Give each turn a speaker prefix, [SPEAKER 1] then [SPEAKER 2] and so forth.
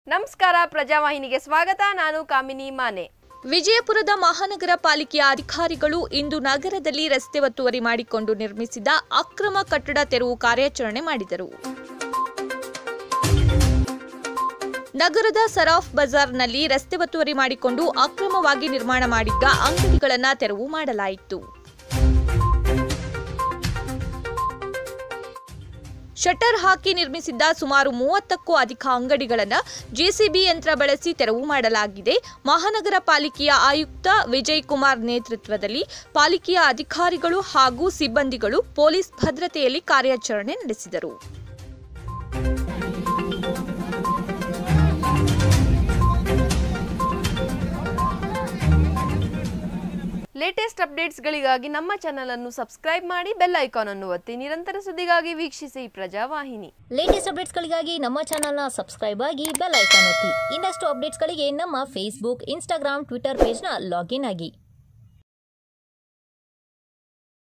[SPEAKER 1] ನಮಸ್ಕಾರ ಪ್ರಜಾವಾಹಿನಿಗೆ ಸ್ವಾಗತ ನಾನು ಕಾಮಿನಿ ಮಾನೆ
[SPEAKER 2] ವಿಜಯಪುರದ ಮಹಾನಗರ ಪಾಲಿಕೆಯ ಅಧಿಕಾರಿಗಳು ಇಂದು ನಗರದಲ್ಲಿ ರಸ್ತೆ ಒತ್ತುವರಿ ಮಾಡಿಕೊಂಡು ನಿರ್ಮಿಸಿದ ಅಕ್ರಮ ಕಟ್ಟಡ ತೆರವು ಕಾರ್ಯಾಚರಣೆ ಮಾಡಿದರು ನಗರದ ಸರಾಫ್ ಬಜಾರ್ನಲ್ಲಿ ರಸ್ತೆ ಒತ್ತುವರಿ ಮಾಡಿಕೊಂಡು ಅಕ್ರಮವಾಗಿ ನಿರ್ಮಾಣ ಮಾಡಿದ್ದ ಅಂಗಡಿಗಳನ್ನು ತೆರವು ಮಾಡಲಾಯಿತು ಶಟರ್ ಹಾಕಿ ನಿರ್ಮಿಸಿದ್ದ ಸುಮಾರು ಮೂವತ್ತಕ್ಕೂ ಅಧಿಕ ಅಂಗಡಿಗಳನ್ನು ಜೆಸಿಬಿ ಯಂತ್ರ ಬಳಸಿ ತೆರವು ಮಾಡಲಾಗಿದೆ ಮಹಾನಗರ ಪಾಲಿಕೆಯ ಆಯುಕ್ತ ವಿಜಯ್ ಕುಮಾರ್ ನೇತೃತ್ವದಲ್ಲಿ ಪಾಲಿಕೆಯ ಅಧಿಕಾರಿಗಳು ಹಾಗೂ ಸಿಬ್ಬಂದಿಗಳು ಪೊಲೀಸ್ ಭದ್ರತೆಯಲ್ಲಿ ಕಾರ್ಯಾಚರಣೆ ನಡೆಸಿದರು
[SPEAKER 1] ಲೇಟೆಸ್ಟ್ ಅಪ್ಡೇಟ್ಸ್ಗಳಿಗಾಗಿ ನಮ್ಮ ಚಾನೆಲ್ ಅನ್ನು ಸಬ್ಸ್ಕ್ರೈಬ್ ಮಾಡಿ ಬೆಲ್ ಐಕಾನ್ ಅನ್ನು ಒತ್ತಿ ನಿರಂತರ ಸುದ್ದಿಗಾಗಿ ವೀಕ್ಷಿಸಿ ಪ್ರಜಾವಾಹಿನಿ
[SPEAKER 3] ಲೇಟೆಸ್ಟ್ ಅಪ್ಡೇಟ್ಸ್ಗಳಿಗಾಗಿ ನಮ್ಮ ಚಾನಲ್ನ ಸಬ್ಸ್ಕ್ರೈಬ್ ಆಗಿ ಬೆಲ್ ಐಕಾನ್ ಒತ್ತಿ ಇನ್ನಷ್ಟು ಅಪ್ಡೇಟ್ಸ್ಗಳಿಗೆ ನಮ್ಮ ಫೇಸ್ಬುಕ್ ಇನ್ಸ್ಟಾಗ್ರಾಮ್ ಟ್ವಿಟರ್ ಪೇಜ್ನ ಲಾಗಿನ್ ಆಗಿ